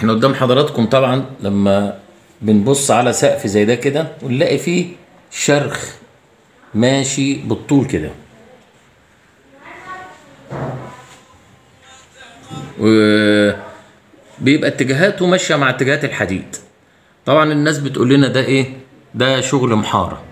احنا قدام حضراتكم طبعا لما بنبص على سقف زي ده كده ونلاقي فيه شرخ ماشي بالطول كده وبيبقى اتجاهاته ماشيه مع اتجاهات الحديد طبعا الناس بتقول لنا ده ايه ده شغل محاره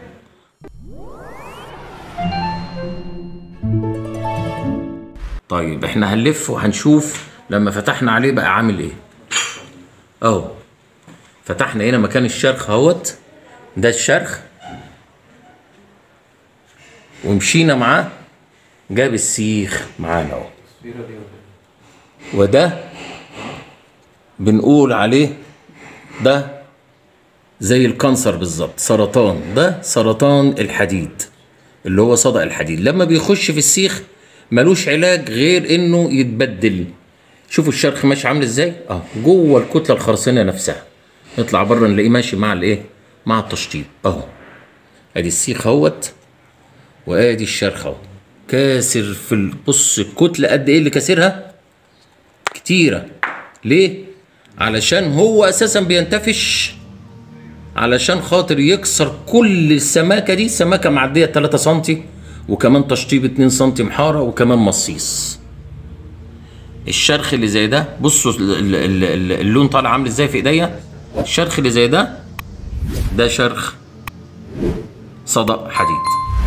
طيب احنا هنلف وهنشوف لما فتحنا عليه بقى عامل ايه اهو فتحنا هنا مكان الشرخ اهوت ده الشرخ ومشينا معاه جاب السيخ معانا اهو وده بنقول عليه ده زي الكانسر بالظبط سرطان ده سرطان الحديد اللي هو صدأ الحديد لما بيخش في السيخ ملوش علاج غير انه يتبدل شوفوا الشرخ ماشي عامل ازاي اه جوه الكتله الخرسانيه نفسها نطلع بره نلاقيه ماشي مع الايه مع التشطيب اهو ادي السيخ اهوت وادي الشرخ اهو كاسر في ال- بص الكتله قد ايه اللي كاسرها كتيره ليه علشان هو اساسا بينتفش علشان خاطر يكسر كل السماكه دي سماكه معديه 3 سم وكمان تشطيب 2 سم محاره وكمان مصيص الشرخ اللي زي ده بصوا ال- ال- ال- ال- اللون طالع عامل ازاي في ايديا الشرخ اللي زي ده ده شرخ صدأ حديد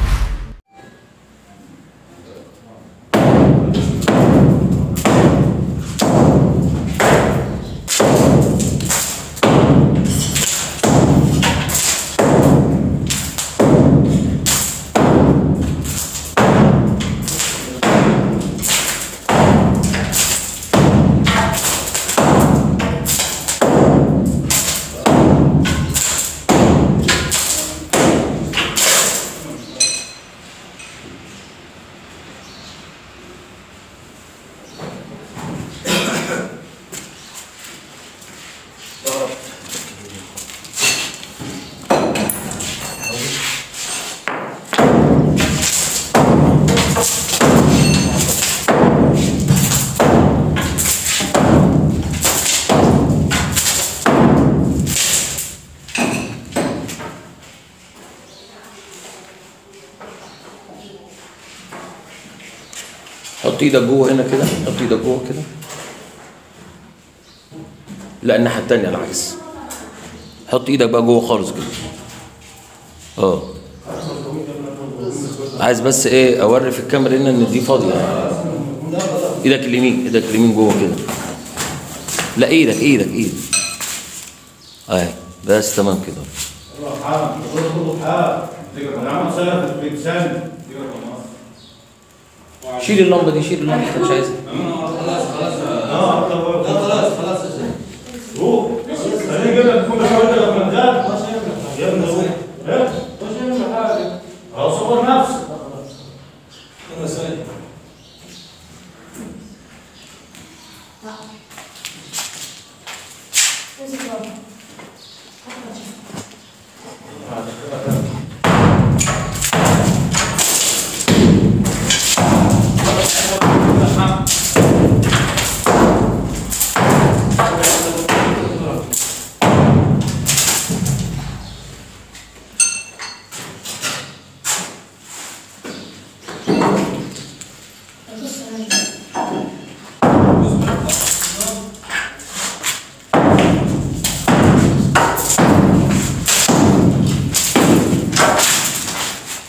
حط ايدك جوه هنا كده حط ايدك جوه كده لا الناحيه التانيه العكس حط ايدك بقى جوه خالص كده اه عايز بس ايه اوري في الكاميرا هنا ان دي فاضيه ايدك اليمين ايدك اليمين جوه كده لا ايدك ايدك ايدك اهي بس تمام كده شيل اللمبه دي شيل اللمبه انت مش عايزها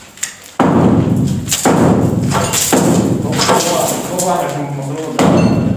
هو واحد من المفروض